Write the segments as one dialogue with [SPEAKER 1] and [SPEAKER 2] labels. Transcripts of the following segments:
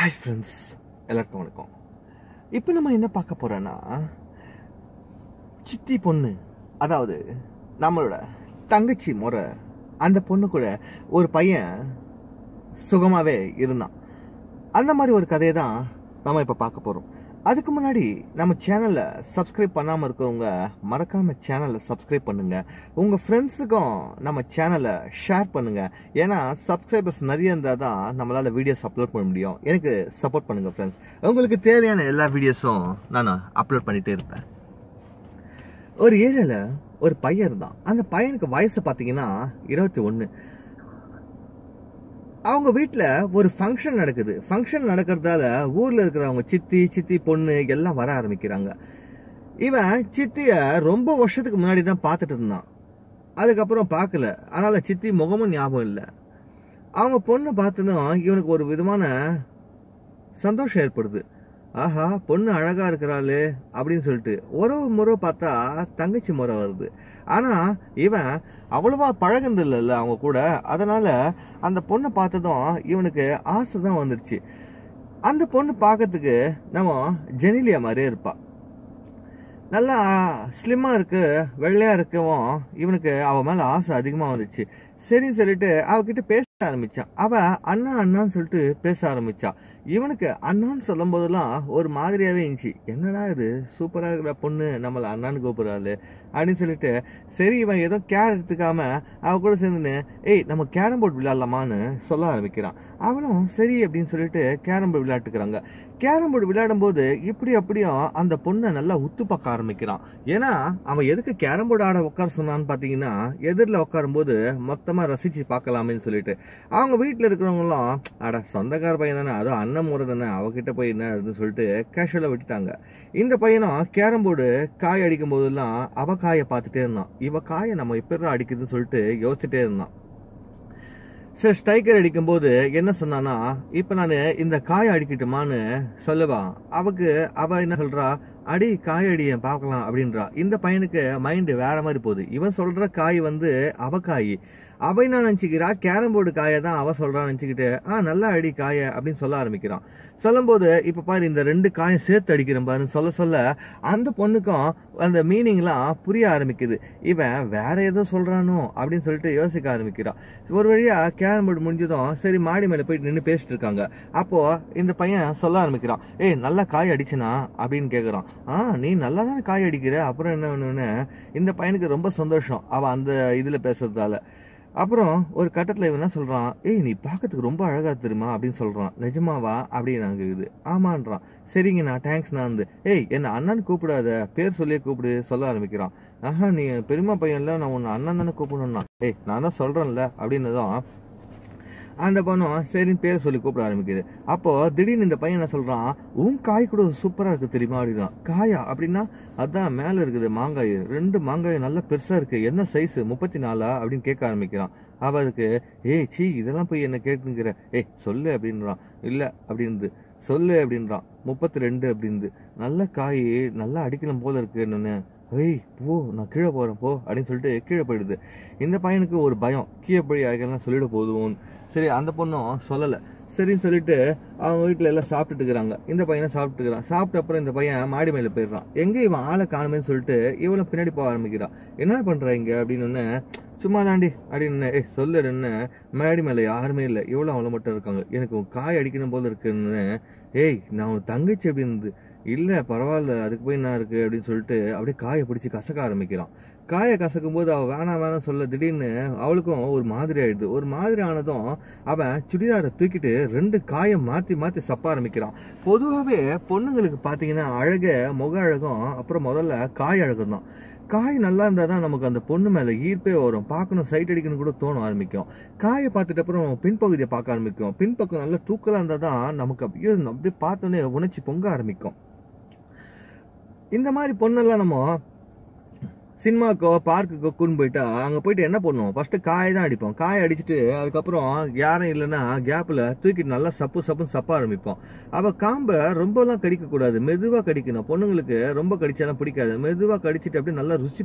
[SPEAKER 1] hi friends எல்லாருக்கும் வணக்கம் இப்போ நம்ம என்ன பார்க்க போறோம்னா சித்தி பொண்ணு அதாவது நம்மளோட தங்கச்சி முறை அந்த பொண்ணு கூட ஒரு பையன் சுகமாவே இருந்தான் அந்த மாதிரி ஒரு கதையை தான் நம்ம இப்போ பார்க்க போறோம் அதுக்கு முன்னாடி நம்ம சேனலை சப்ஸ்கிரைப் பண்ணாம இருக்கவங்க மறக்காம சேனலை சப்ஸ்கிரைப் பண்ணுங்க உங்க ஃப்ரெண்ட்ஸுக்கும் நம்ம சேனலை ஷேர் பண்ணுங்க ஏன்னா சப்ஸ்கிரைபர்ஸ் நிறைய இருந்தால் தான் நம்மளால வீடியோஸ் அப்லோட் பண்ண முடியும் எனக்கு சப்போர்ட் பண்ணுங்க ஃப்ரெண்ட்ஸ் உங்களுக்கு தேவையான எல்லா வீடியோஸும் நான் அப்லோட் பண்ணிட்டே இருப்பேன் ஒரு ஏரியால ஒரு பையன் இருந்தான் அந்த பையனுக்கு வயசு பார்த்தீங்கன்னா இருபத்தி ஒன்று அவங்க வீட்டில் ஒரு ஃபங்க்ஷன் நடக்குது ஃபங்க்ஷன் நடக்கிறதால ஊரில் இருக்கிறவங்க சித்தி சித்தி பொண்ணு எல்லாம் வர ஆரம்பிக்கிறாங்க இவன் சித்திய ரொம்ப வருஷத்துக்கு முன்னாடி தான் பார்த்துட்டு இருந்தான் அதுக்கப்புறம் பார்க்கல அதனால சித்தி முகமும் ஞாபகம் இல்லை அவங்க பொண்ணை பார்த்ததும் இவனுக்கு ஒரு விதமான சந்தோஷம் ஏற்படுது ஆஹா பொண்ணு அழகா இருக்கிறாளே அப்படின்னு சொல்லிட்டு ஒரு முறை பார்த்தா தங்கச்சி முறை வருது ஆனா இவன் அவ்வளவா பழகுனது இல்லைல்ல அவங்க கூட அதனால அந்த பொண்ணை பார்த்ததும் இவனுக்கு ஆசை தான் வந்துருச்சு அந்த பொண்ணு பார்க்கறதுக்கு நம்ம ஜெனிலியா மாதிரியே இருப்பா நல்லா ஸ்லிம்மா இருக்கு வெள்ளையா இருக்கவும் இவனுக்கு அவ மேல ஆசை அதிகமா வந்துச்சு சரின்னு சொல்லிட்டு அவகிட்ட பேச ஆரம்பிச்சான் அவ அண்ணா அண்ணான்னு சொல்லிட்டு பேச ஆரம்பிச்சா இவனுக்கு அண்ணான்னு சொல்லும் போதெல்லாம் ஒரு மாதிரியாவே இருந்துச்சு என்னடா இது சூப்பரா இருக்கிற பொண்ணு நம்மள அண்ணான்னு கூப்பிடுறாள் அப்படின்னு சொல்லிட்டு சரி இவன் ஏதோ கேர் எடுத்துக்காம அவ கூட சேர்ந்துன்னு ஏய் நம்ம கேரம் போர்டு விளையாடலாமான்னு சொல்ல ஆரம்பிக்கிறான் அவனும் சரி அப்படின்னு சொல்லிட்டு கேரம் போர்டு விளையாட்டுக்கிறாங்க கேரம் போர்டு விளையாடும் போது இப்படி அப்படியும் அந்த பொண்ணை நல்லா உத்து பார்க்க ஆரம்பிக்கிறான் ஏன்னா அவன் எதுக்கு கேரம் போர்டு ஆட உட்கார சொன்னான்னு பாத்தீங்கன்னா எதிரில் உட்காரும் போது மொத்தமா ரசிச்சு பார்க்கலாமேன்னு சொல்லிட்டு அவங்க வீட்டில் இருக்கிறவங்களும் அட சொந்தக்கார பையன் தானே அதுவும் அண்ணன் முறை தானே அவகிட்ட போய் என்ன அப்படின்னு சொல்லிட்டு கேஷுவலாக விட்டுட்டாங்க இந்த பையனும் கேரம் போர்டு காய் அடிக்கும் போதெல்லாம் அவ காயை பார்த்துட்டே இருந்தான் இவ காயை நம்ம இப்பதான் அடிக்குதுன்னு சொல்லிட்டு யோசிச்சுட்டே இருந்தான் சரி ஸ்ட்ரைக்கர் அடிக்கும்போது என்ன சொன்னானா இப்ப நான் இந்த காயை அடிக்கட்டுமான்னு சொல்லுவா அவக்கு அவ என்ன சொல்றா அடி காய் அடிய பார்க்கலாம் அப்படின்றா இந்த பையனுக்கு மைண்டு வேற மாதிரி போகுது இவன் சொல்ற காய் வந்து அவ காய் அவ என்ன நினைச்சுக்கிறா கேரம் போர்டு காயை தான் அவ சொல்றான்னு நினைச்சுக்கிட்டு ஆ நல்லா அடி காய அப்படின்னு சொல்ல ஆரம்பிக்கிறான் சொல்லும்போது இப்ப பாரு இந்த ரெண்டு காயம் சேர்த்து அடிக்கிறேன் பாருன்னு சொல்ல சொல்ல அந்த பொண்ணுக்கும் அந்த மீனிங்லாம் புரிய ஆரம்பிக்குது இவன் வேற ஏதோ சொல்றானோ அப்படின்னு சொல்லிட்டு யோசிக்க ஆரம்பிக்கிறான் ஒரு வழியா கேரம் போர்டு முடிஞ்சதும் சரி மாடி மேல போயிட்டு நின்று பேசிட்டு இருக்காங்க அப்போ இந்த பையன் சொல்ல ஆரம்பிக்கிறான் ஏய் நல்லா காய் அடிச்சனா அப்படின்னு கேக்குறான் ஆ நீ நல்லா தானே காய் அடிக்கிற அப்புறம் என்ன வேணும்னு இந்த பையனுக்கு ரொம்ப சந்தோஷம் அவ அந்த இதுல பேசுறதால அப்புறம் ஒரு கட்டத்துல இவன் என்ன சொல்றான் ஏய் நீ பார்க்கறதுக்கு ரொம்ப அழகா தெரியுமா அப்படின்னு சொல்றான் நிஜமாவா அப்படின்னு நான் கேக்குது ஆமான்றான் சரிங்க நான் தேங்க்ஸ் நான் வந்து ஏய் என்ன அண்ணன் கூப்பிடாத பேர் சொல்லியே கூப்பிடு சொல்ல ஆரம்பிக்கிறான் ஆஹா நீ பெரியமா பையன்ல நான் உன்னை அண்ணன் தானே கூப்பிடணும்னா ஏய் நான் தான் சொல்றேன்ல அப்படின்னதும் அந்த பொண்ணும் சரின்னு பேர் சொல்லி கூப்பிட ஆரம்பிக்குது அப்போ திடீர்னு இந்த பையன் என்ன சொல்றான் உன் காய் கூட சூப்பரா இருக்கு தெரியுமா அப்படின்னா காயா அப்படின்னா அதான் மேல இருக்குது மாங்காய் ரெண்டு மாங்காய் நல்லா பெருசா இருக்கு என்ன சைஸ் முப்பத்தி நாலா அப்படின்னு கேட்க ஆரம்பிக்கிறான் அவ அதுக்கு ஏய் சீ இதெல்லாம் போய் என்ன கேட்டுங்கிற ஏய் சொல்லு அப்படின்றான் இல்ல அப்படின்னு சொல்லு அப்படின்றான் முப்பத்தி ரெண்டு அப்படின்னு நல்ல காய் நல்லா அடிக்கலாம் போல இருக்குன்னு ஏய் போ நான் கீழே போறேன் போ அப்படின்னு சொல்லிட்டு கீழே போயிடுது இந்த பையனுக்கு ஒரு பயம் கீழே போய் அழகெல்லாம் சொல்லிட போதும் சரி அந்த பொண்ணும் சொல்லலை சரின்னு சொல்லிட்டு அவங்க வீட்டில் எல்லாம் சாப்பிட்டுட்டு இருக்கிறாங்க இந்த பையனை சாப்பிட்டு இருக்கிறான் சாப்பிட்ட அப்புறம் இந்த பையன் மாடி மேலே போயிடுறான் எங்கே இவன் ஆளை காணுமேன்னு சொல்லிட்டு இவனை பின்னாடி போக ஆரம்பிக்கிறான் என்ன பண்ற இங்க அப்படின்னு ஒன்று சும்மா தாண்டி அப்படின்னு ஏய் சொல்லுன்னு மேடி மேலே யாருமே இல்லை இவ்வளோ அவளை மட்டும் இருக்காங்க எனக்கு உன் காய் அடிக்கணும் போல இருக்குன்னு ஏய் நான் உன் தங்கச்சி அப்படின்னு இல்லை பரவாயில்ல அதுக்கு போய் என்ன இருக்கு அப்படின்னு சொல்லிட்டு அப்படியே காயை பிடிச்சி கசக்க ஆரம்பிக்கிறான் காயை கசக்கும் போது அவள் வேணாம் வேணாம் சொல்ல திடீர்னு அவளுக்கும் ஒரு மாதிரி ஆயிடுது ஒரு மாதிரி ஆனதும் அவன் சுடிதாரை தூக்கிட்டு ரெண்டு காயை மாற்றி மாற்றி சப்ப ஆரம்பிக்கிறான் பொதுவாகவே பொண்ணுங்களுக்கு பார்த்தீங்கன்னா அழக முக அழகும் அப்புறம் முதல்ல காய் அழகும் தான் காய் நல்லா இருந்தால் தான் நமக்கு அந்த பொண்ணு மேலே ஈர்ப்பே வரும் பார்க்கணும் சைட் அடிக்கணும் கூட தோண ஆரம்பிக்கும் காயை பார்த்துட்டு அப்புறம் பின்பகுதியை பார்க்க ஆரம்பிக்கும் பின்பக்கம் நல்லா தூக்கலாக இருந்தால் தான் நமக்கு அப்படியே அப்படியே பார்த்தோன்னே உணர்ச்சி பொங்க ஆரம்பிக்கும் இந்த மாதிரி பொண்ணெல்லாம் நம்ம சினிமாக்கோ பார்க்குக்கோ கூண்டு போயிட்டா அங்கே போயிட்டு என்ன பண்ணுவோம் ஃபர்ஸ்ட் காய் தான் அடிப்போம் காய் அடிச்சுட்டு அதுக்கப்புறம் யாரும் இல்லைன்னா கேப்பில் தூக்கிட்டு நல்லா சப்பு சப்புன்னு சப்ப ஆரம்பிப்போம் அவள் காம்பை ரொம்பலாம் கடிக்கக்கூடாது மெதுவாக கடிக்கணும் பொண்ணுங்களுக்கு ரொம்ப கடிச்சாதான் பிடிக்காது மெதுவாக கடிச்சிட்டு அப்படியே நல்லா ருசி பார்க்கணும்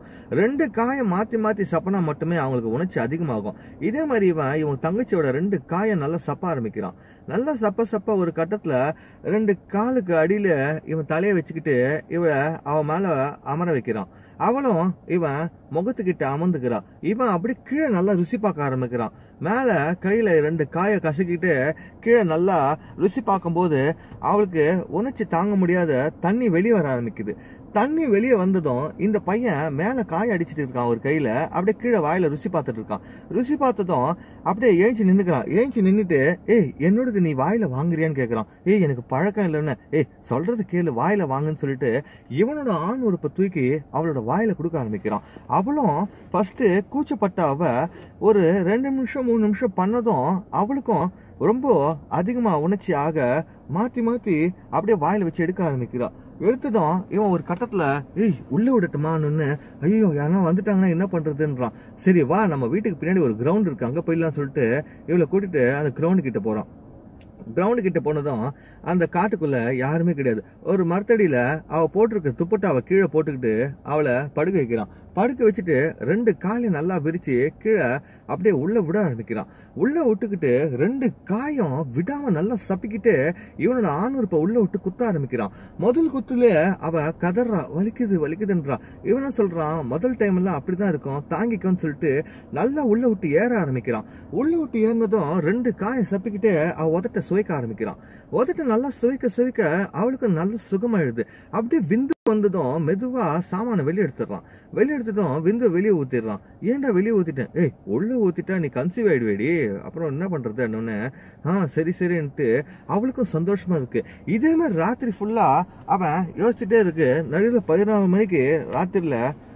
[SPEAKER 1] ரெண்டு காயை மாத்தி மாத்தி சப்பனா மட்டுமே அவங்களுக்கு உணர்ச்சி அதிகமாகும் இதே மாதிரி இவன் இவன் தங்கச்சியோட ரெண்டு காயை நல்லா சப்ப ஆரம்பிக்கிறான் நல்லா சப்ப சப்ப ஒரு கட்டத்துல ரெண்டு காலுக்கு அடியில இவன் தலையை வச்சுக்கிட்டு இவ அவன் மேல அமர வைக்கிறான் அவளும் இவன் முகத்துக்கிட்ட அமர்ந்துக்கிறான் இவன் அப்படி கீழே நல்லா ருசி பார்க்க ஆரம்பிக்கிறான் மேல கையில ரெண்டு காயை கசக்கிட்டு கீழே நல்லா ருசி பார்க்கும்போது அவளுக்கு உணர்ச்சி தாங்க முடியாத தண்ணி வெளியே வர ஆரம்பிக்குது தண்ணி வெளியே வந்ததும் இந்த பையன் மேல காய அடிச்சிட்டு இருக்கான் ஒரு கையில அப்படியே கீழே வாயில ருசி பார்த்துட்டு இருக்கான் ருசி பார்த்ததும் அப்படியே ஏஞ்சி நின்னுக்கிறான் ஏஞ்சி நின்னுட்டு ஏய் என்னோடது நீ வாயில வாங்குறியான்னு கேக்குறான் ஏய் எனக்கு பழக்கம் இல்லைன்னு ஏய் சொல்றது கேளு வாயில வாங்குன்னு சொல்லிட்டு இவனோட ஆண் உறுப்பை தூக்கி அவளோட வாயில கொடுக்க ஆரம்பிக்கிறான் அவளும் ஃபர்ஸ்ட் கூச்சப்பட்ட அவ ஒரு ரெண்டு நிமிஷம் மூணு நிமிஷம் பண்ணதும் அவளுக்கும் ரொம்ப அதிகமா உணர்ச்சி ஆக மாத்தி மாத்தி அப்படியே வாயில வச்சு எடுக்க ஆரம்பிக்கிறான் எடுத்ததும் இவன் ஒரு கட்டத்துல ஏய் உள்ள விடட்டுமான்னு ஐயோ யாரா வந்துட்டாங்கன்னா என்ன பண்றதுன்றான் சரி வா நம்ம வீட்டுக்கு பின்னாடி ஒரு கிரவுண்ட் இருக்கு அங்க போயிடலாம் சொல்லிட்டு இவளை கூட்டிட்டு அந்த கிரவுண்டு கிட்ட போறான் கிரவுண்டு கிட்ட போனதும் அந்த காட்டுக்குள்ள யாருமே கிடையாது ஒரு மரத்தடியில அவ போட்டிருக்க துப்பட்டாவை கீழே போட்டுக்கிட்டு அவளை படுக்க வைக்கிறான் படுக்க வச்சுட்டு ரெண்டு காலை நல்லா விரிச்சு கீழே அப்படியே உள்ள விட ஆரம்பிக்கிறான் உள்ள விட்டுக்கிட்டு ரெண்டு காயம் விடாம நல்லா சப்பிக்கிட்டு இவனோட ஆணுறுப்ப உள்ள விட்டு குத்த ஆரம்பிக்கிறான் முதல் குத்துல அவ கதறா வலிக்குது வலிக்குதுன்றா இவனும் சொல்றான் முதல் டைம் எல்லாம் அப்படிதான் இருக்கும் தாங்கிக்கோன்னு சொல்லிட்டு நல்லா உள்ள விட்டு ஏற ஆரம்பிக்கிறான் உள்ள விட்டு ஏறினதும் ரெண்டு காயை சப்பிக்கிட்டு அவ உதட்ட சுவைக்க ஆரம்பிக்கிறான் உதட்ட நல்லா சுவைக்க சுவைக்க அவளுக்கு நல்ல சுகமாயிடுது அப்படியே விந்து வந்ததும் மெதுவா சாமான வெளியே எடுத்துடுறான் வெளியே எடுத்ததும் விந்து வெளியே ஊத்திடுறான் ஏன்டா வெளியே ஊத்திட்டேன் ஏய் உள்ள ஊத்திட்டா நீ கன்சீவ் ஆயிடுவேடி அப்புறம் என்ன பண்றது என்னன்னு ஆ சரி சரின்ட்டு அவளுக்கும் சந்தோஷமா இருக்கு இதே மாதிரி ராத்திரி ஃபுல்லா அவன் யோசிச்சுட்டே இருக்கு நடுவில் பதினாறு மணிக்கு ராத்திரில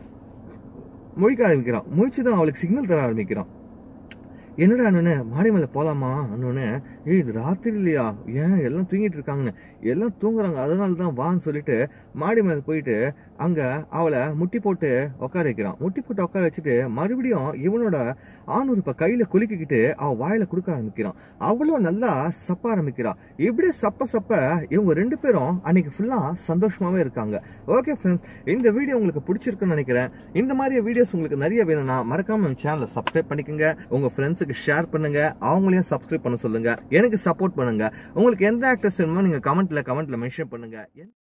[SPEAKER 1] முழிக்க ஆரம்பிக்கிறான் முழிச்சுதான் அவளுக்கு சிக்னல் தர ஆரம்பிக்கிறான் என்னடா அண்ணனே மாடி மேல போலாமா அண்ணனே ஏய் இது ராத்திரி இல்லையா ஏன் எல்லாம் தூங்கிட்டு இருக்காங்கன்னு எல்லாம் தூங்குறாங்க அதனால தான் வான்னு சொல்லிட்டு மாடி மேல போயிட்டு அங்க அவளை முட்டி போட்டு உட்கார வைக்கிறான் முட்டி போட்டு உட்கார வச்சுட்டு மறுபடியும் இவனோட ஆணுறுப்ப கையில குலுக்கிக்கிட்டு அவ வாயில கொடுக்க ஆரம்பிக்கிறான் அவளும் நல்லா சப்ப ஆரம்பிக்கிறா இப்படியே சப்ப சப்ப இவங்க ரெண்டு பேரும் அன்னைக்கு ஃபுல்லா சந்தோஷமாவே இருக்காங்க ஓகே ஃப்ரெண்ட்ஸ் இந்த வீடியோ உங்களுக்கு பிடிச்சிருக்குன்னு நினைக்கிறேன் இந்த மாதிரி வீடியோஸ் உங்களுக்கு நிறைய வேணும்னா மறக்காம நம்ம சேனலை சப்ஸ்கிரைப் பண்ணிக்கோங்க உங்க ஃப்ரெண்ட்ஸுக்கு ஷேர் பண்ணுங்க அவங்களையும் சப்ஸ்கிரைப் பண்ண சொல்லுங்க எனக்கு சப்போர்ட் பண்ணுங்க உங்களுக்கு எந்த ஆக்டர்ஸ் வேணுமோ நீங்க கமெண்ட்ல கமெண்ட்ல மென்ஷன் பண்ணுங்க